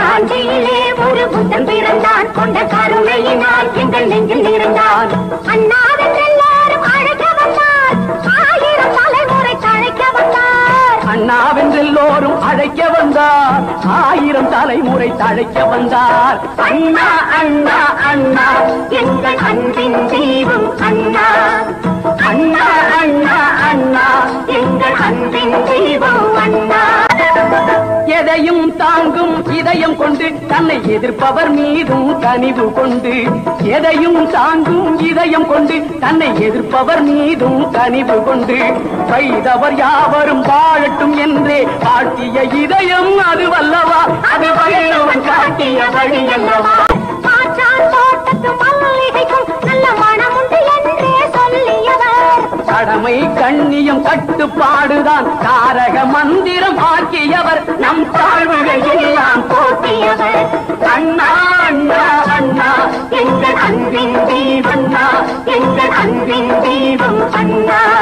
காஞ்சியிலே ஒரு புத்தன் பிறந்தான் கொண்ட கருணையினால் எங்கள் நெஞ்சில் இருந்தான் அண்ணாவின் எல்லாரும் அழைக்க வந்தார் ஆயிரம் தலைமுறை தழைக்க வந்தார் அண்ணாவென்றெல்லோரும் அழைக்க வந்தார் ஆயிரம் தலைமுறை தழைக்க வந்தார் அண்ணா அண்ணா அண்ணா எங்கள் அன்பின் தெய்வம் அண்ணா அண்ணா அண்ணா அண்ணா எங்கள் அன்பின் தெய்வம் அண்ணா எதையும் தாங்கும் இதயம் கொண்டு தன்னை எதிர்ப்பவர் மீதும் கனிவு கொண்டு எதையும் தாங்கும் இதயம் கொண்டு தன்னை எதிர்ப்பவர் மீதும் கனிவு கொண்டு வைதவர் யாவரும் வாழட்டும் என்றே காட்டிய இதயம் அது வல்லவா அது வல்லவன் காட்டிய வழி அல்லவா காற்றான் தோட்டத்து மல்லிகைக்கும் நல்ல மனம் உண்டு என்றே சொல்லியவர் கடமை கண்ணியம் கட்டுப்பாடுதான் தாரக மந்திரம் ஆக்கியவர் நம் தாழ்வுகள் எல்லாம் போக்கியவர் அண்ணா அண்ணா அண்ணா எங்கள் அன்பின் தெய்வண்ணா எங்கள் அன்பின் தெய்வம் அண்ணா